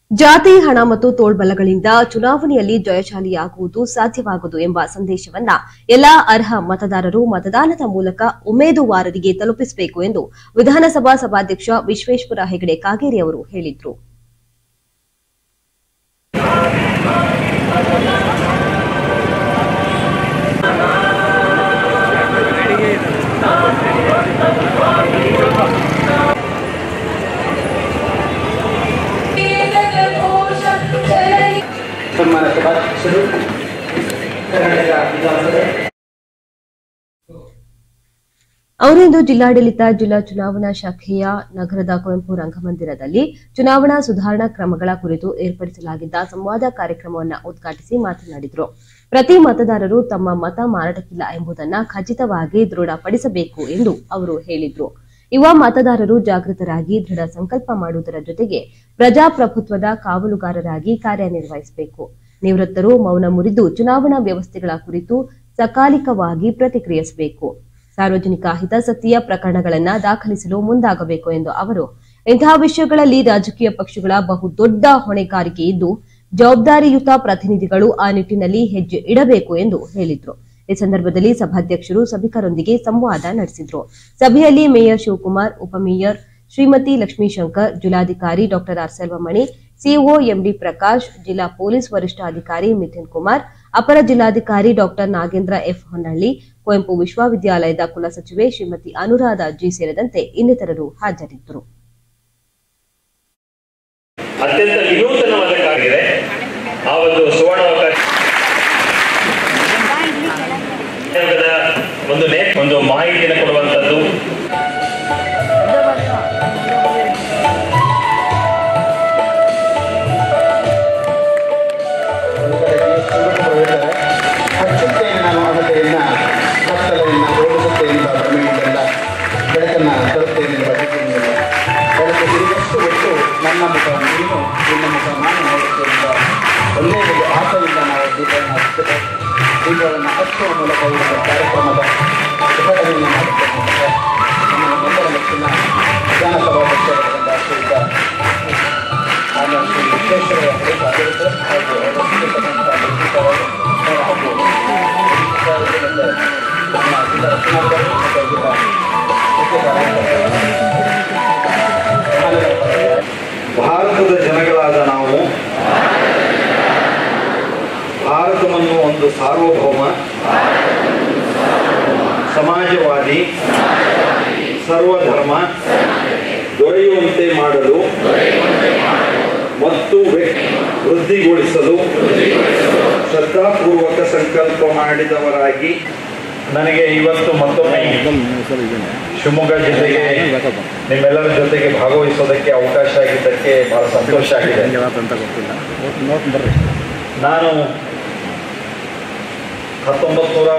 ಜಾತಿ ಹಣ ಮತ್ತು ತೋಳ್ಬಲಗಳಿಂದ ಚುನಾವಣೆಯಲ್ಲಿ ಜಯಶಾಲಿಯಾಗುವುದು ಸಾಧ್ಯವಾಗದು ಎಂಬ ಸಂದೇಶವನ್ನ ಎಲ್ಲಾ ಅರ್ಹ ಮತದಾರರು ಮತದಾನದ ಮೂಲಕ ಉಮೇದುವಾರರಿಗೆ ತಲುಪಿಸಬೇಕು ಎಂದು ವಿಧಾನಸಭಾ ಸಭಾಧ್ಯಕ್ಷ ವಿಶ್ವೇಶ್ವರ ಹೆಗಡೆ ಕಾಗೇರಿ ಅವರು ಹೇಳಿದರು ಸನ್ಮಾನ ಸಭಾಧ್ಯಕ್ಷರು ಕರ್ನಾಟಕ ವಿಧಾನಸಭೆ ಅವರಿಂದು ಜಿಲ್ಲಾಡಳಿತ ಜಿಲ್ಲಾ ಚುನಾವಣಾ ಶಾಖೆಯ ನಗರದ ಕುವೆಂಪು ರಂಗಮಂದಿರದಲ್ಲಿ ಚುನಾವಣಾ ಸುಧಾರಣಾ ಕ್ರಮಗಳ ಕುರಿತು ಏರ್ಪಡಿಸಲಾಗಿದ್ದ ಸಂವಾದ ಕಾರ್ಯಕ್ರಮವನ್ನು ಉದ್ಘಾಟಿಸಿ ಮಾತನಾಡಿದರು ಪ್ರತಿ ಮತದಾರರು ತಮ್ಮ ಮತ ಮಾರಾಟಕ್ಕಿಲ್ಲ ಎಂಬುದನ್ನು ಖಚಿತವಾಗಿ ದೃಢಪಡಿಸಬೇಕು ಎಂದು ಅವರು ಹೇಳಿದರು ಯುವ ಮತದಾರರು ಜಾಗೃತರಾಗಿ ದೃಢ ಸಂಕಲ್ಪ ಮಾಡುವುದರ ಜೊತೆಗೆ ಪ್ರಜಾಪ್ರಭುತ್ವದ ಕಾವಲುಗಾರರಾಗಿ ಕಾರ್ಯನಿರ್ವಹಿಸಬೇಕು ನಿವೃತ್ತರು ಮೌನ ಮುರಿದು ಚುನಾವಣಾ ವ್ಯವಸ್ಥೆಗಳ ಕುರಿತು ಸಕಾಲಿಕವಾಗಿ ಪ್ರತಿಕ್ರಿಯಿಸಬೇಕು ಸಾರ್ವಜನಿಕ ಹಿತಾಸಕ್ತಿಯ ಪ್ರಕರಣಗಳನ್ನು ದಾಖಲಿಸಲು ಮುಂದಾಗಬೇಕು ಎಂದು ಅವರು ಇಂತಹ ವಿಷಯಗಳಲ್ಲಿ ರಾಜಕೀಯ ಪಕ್ಷಗಳ ಬಹುದೊಡ್ಡ ಹೊಣೆಗಾರಿಕೆ ಇದ್ದು ಜವಾಬ್ದಾರಿಯುತ ಪ್ರತಿನಿಧಿಗಳು ಆ ನಿಟ್ಟಿನಲ್ಲಿ ಹೆಜ್ಜೆ ಇಡಬೇಕು ಎಂದು ಹೇಳಿದರು ಈ ಸಂದರ್ಭದಲ್ಲಿ ಸಭಾಧ್ಯಕ್ಷರು ಸಭಿಕರೊಂದಿಗೆ ಸಂವಾದ ನಡೆಸಿದರು ಸಭೆಯಲ್ಲಿ ಮೇಯರ್ ಶಿವಕುಮಾರ್ ಉಪಮೇಯರ್ ಶ್ರೀಮತಿ ಲಕ್ಷ್ಮೀಶಂಕರ್ ಜಿಲ್ಲಾಧಿಕಾರಿ doctor R Selvamani CEO MD Prakash ಜಿಲ್ಲಾ ಪೊಲೀಸ್ ವರಿಷ್ಠಾಧಿಕಾರಿ ಮಿಥುನ್ ಕುಮಾರ್ ಅಪರ ಜಿಲ್ಲಾಧಿಕಾರಿ ಡಾಕ್ಟರ್ ನಾಗೇಂದ್ರ ಎಫ್ ಹೊನ್ನಳ್ಳಿ ಕುವೆಂಪು ವಿಶ್ವವಿದ್ಯಾಲಯದ ಕುಲಸಚಿವೆ ಶ್ರೀಮತಿ ಅನುರಾಧ ಜಿ ಸೇರಿದಂತೆ ಇನ್ನಿತರರು ಹಾಜರಿದ್ದರು ಅತ್ಯಂತ ವಿನೂತನವಾದ ಕಾರ್ಯವಿದೆ ಆ ಒಂದು ಸುವರ್ಣಾವಕಾಶ ಆಯೋಗದ ಒಂದು ನೇ ಒಂದು ಮಾಹಿತಿಯನ್ನು ಕೊಡುವಂಥದ್ದು ಹಚ್ಚುತ್ತೇನೆ ನಾನು ಅಗತೆಯನ್ನ ಕತ್ತಲೆಯನ್ನ ಓಡಿಸುತ್ತೇನೆ ಭ್ರಮೆಯಿಂದಲ್ಲ ಬೆಳಕನ್ನು ತರುತ್ತೇನೆ ಎಂಬ ಭೀತಿಯಿಂದಲ್ಲ ಬೆಳಕು ತಿರುಗಷ್ಟು ಬಿಟ್ಟು ನನ್ನ ಮುಖ ನೀನು ನಿನ್ನ ಮುಖ ನಾನು ನೋಡುತ್ತೇನೆ ಎಂಬ ಒಳ್ಳೆಯ ಒಂದು ಆಸೆಯಿಂದ ನಾವು ದೀಪವನ್ನು ಹಚ್ಚುತ್ತೇವೆ ದೀಪವನ್ನು ಹಚ್ಚುವ ಮೂಲಕ ಈ ಒಂದು ಕಾರ್ಯಕ್ರಮದ ಉದ್ಘಾಟನೆಯನ್ನು ಮಾಡುತ್ತೇನೆ ನಮ್ಮ ನಮ್ಮೆಲ್ಲರ ನೆಚ್ಚಿನ ವಿಧಾನಸಭಾಧ್ಯಕ್ಷರಾದಂಥ ಶ್ರೀಯುತ ನಾನು ಶ್ರೀ ವಿಶ್ವೇಶ್ವರ ಹೆಗಡೆ ಕಾಗೇರಿ ಹಾಗೂ ಅವರ ಶ್ರೀಮಂತ ಲೇಖಕರು ಹಾಗೂ ಮತ್ತೆ ನಮ್ಮ ಜಿಲ್ಲಾ ರಚನಾಧಿಕಾರಿ ಮತ್ತು ಜಿಲ್ಲಾ ಭಾರತದ ಜನಗಳಾದ ನಾವು ಭಾರತವನ್ನು ಒಂದು ಸಾರ್ವಭೌಮ ಸಮಾಜವಾದಿ ಸರ್ವಧರ್ಮ ದೊರೆಯುವಂತೆ ಮಾಡಲು ಮತ್ತು ವ್ಯಕ್ತಿ ವೃದ್ಧಿಗೊಳಿಸಲು ಶ್ರದ್ಧಾಪೂರ್ವಕ ಸಂಕಲ್ಪ ಮಾಡಿದವರಾಗಿ ನನಗೆ ಇವತ್ತು ಮತ್ತೊಮ್ಮೆ ಶಿವಮೊಗ್ಗ ಜಿಲ್ಲೆಗೆ ನಿಮ್ಮೆಲ್ಲರ ಜೊತೆಗೆ ಭಾಗವಹಿಸೋದಕ್ಕೆ ಅವಕಾಶ ಆಗಿದ್ದಕ್ಕೆ ಬಹಳ ಸಂತೋಷ ಆಗಿದೆ ನಾನು ಹತ್ತೊಂಬತ್ತು ನೂರ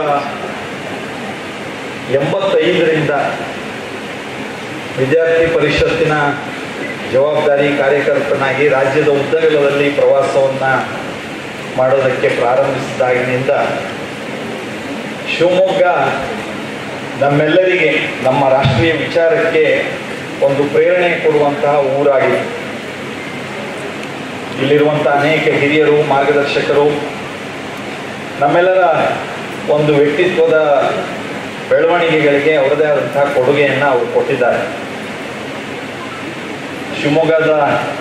ಎಂಬತ್ತೈದರಿಂದ ವಿದ್ಯಾರ್ಥಿ ಪರಿಷತ್ತಿನ ಜವಾಬ್ದಾರಿ ಕಾರ್ಯಕರ್ತನಾಗಿ ರಾಜ್ಯದ ಉದ್ದಗಲದಲ್ಲಿ ಪ್ರವಾಸವನ್ನು ಮಾಡೋದಕ್ಕೆ ಪ್ರಾರಂಭಿಸಿದಾಗಿನಿಂದ ಶಿವಮೊಗ್ಗ ನಮ್ಮೆಲ್ಲರಿಗೆ ನಮ್ಮ ರಾಷ್ಟ್ರೀಯ ವಿಚಾರಕ್ಕೆ ಒಂದು ಪ್ರೇರಣೆ ಕೊಡುವಂತಹ ಊರಾಗಿದೆ ಇಲ್ಲಿರುವಂಥ ಅನೇಕ ಹಿರಿಯರು ಮಾರ್ಗದರ್ಶಕರು ನಮ್ಮೆಲ್ಲರ ಒಂದು ವ್ಯಕ್ತಿತ್ವದ ಬೆಳವಣಿಗೆಗಳಿಗೆ ಅವರದೇ ಆದಂತಹ ಕೊಡುಗೆಯನ್ನು ಅವರು ಕೊಟ್ಟಿದ್ದಾರೆ ಶಿವಮೊಗ್ಗದ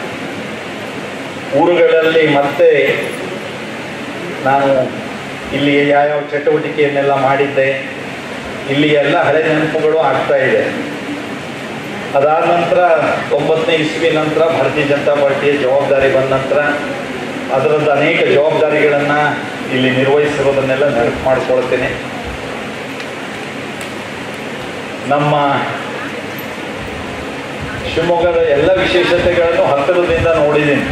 ಊರುಗಳಲ್ಲಿ ಮತ್ತೆ ನಾನು ಇಲ್ಲಿ ಯಾವ್ಯಾವ ಚಟುವಟಿಕೆಯನ್ನೆಲ್ಲ ಮಾಡಿದ್ದೆ ಇಲ್ಲಿ ಎಲ್ಲ ಹಳೆ ನೆನಪುಗಳು ಆಗ್ತಾ ಇದೆ ಅದಾದ ನಂತರ ಒಂಬತ್ತನೇ ಇಸ್ವಿ ನಂತರ ಭಾರತೀಯ ಜನತಾ ಪಾರ್ಟಿಯ ಜವಾಬ್ದಾರಿ ಬಂದ ನಂತರ ಅದರದ್ದು ಅನೇಕ ಜವಾಬ್ದಾರಿಗಳನ್ನು ಇಲ್ಲಿ ನಿರ್ವಹಿಸಿರೋದನ್ನೆಲ್ಲ ನೆನಪು ಮಾಡಿಕೊಳ್ತೇನೆ ನಮ್ಮ ಶಿವಮೊಗ್ಗದ ಎಲ್ಲ ವಿಶೇಷತೆಗಳನ್ನು ಹತ್ತಿರದಿಂದ ನೋಡಿದ್ದೀನಿ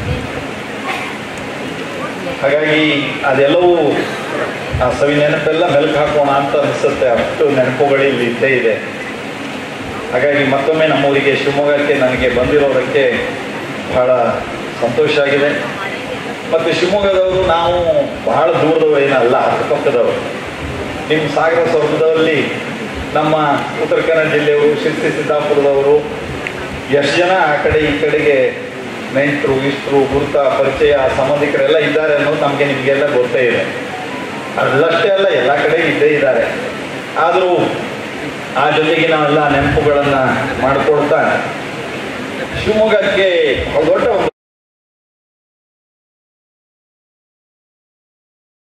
ಹಾಗಾಗಿ ಅದೆಲ್ಲವೂ ಆ ಸವಿ ನೆನಪೆಲ್ಲ ಮೆಲುಕು ಹಾಕೋಣ ಅಂತ ಅನಿಸುತ್ತೆ ಅಷ್ಟು ನೆನಪುಗಳು ಇಲ್ಲಿ ಇದ್ದೇ ಇದೆ ಹಾಗಾಗಿ ಮತ್ತೊಮ್ಮೆ ನಮ್ಮೂರಿಗೆ ಶಿವಮೊಗ್ಗಕ್ಕೆ ನನಗೆ ಬಂದಿರೋದಕ್ಕೆ ಬಹಳ ಸಂತೋಷ ಆಗಿದೆ ಮತ್ತು ಶಿವಮೊಗ್ಗದವರು ನಾವು ಬಹಳ ದೂರದವರು ಏನಲ್ಲ ಅಕ್ಕಪಕ್ಕದವರು ನಿಮ್ಮ ಸಾಗರ ಸ್ವರ್ಗದಲ್ಲಿ ನಮ್ಮ ಉತ್ತರ ಕನ್ನಡ ಜಿಲ್ಲೆಯವರು ಶಿರ್ಸಿ ಸಿದ್ದಾಪುರದವರು ಎಷ್ಟು ಜನ ಆ ಕಡೆ ಈ ಕಡೆಗೆ ನೆಂಟರು ಇಷ್ಟರು ಗುರುತ ಪರಿಚಯ ಸಂಬಂಧಿಕರೆಲ್ಲ ಇದ್ದಾರೆ ಅನ್ನೋದು ನಮಗೆ ನಿಮಗೆಲ್ಲ ಗೊತ್ತೇ ಇದೆ ಅಲ್ಲಷ್ಟೇ ಅಲ್ಲ ಎಲ್ಲ ಕಡೆ ಇದ್ದೇ ಇದ್ದಾರೆ ಆದರೂ ಆ ಜೊತೆಗೆ ನಾವೆಲ್ಲ ನೆನಪುಗಳನ್ನು ಮಾಡಿಕೊಳ್ತಾ ಶಿವಮೊಗ್ಗಕ್ಕೆ ದೊಡ್ಡ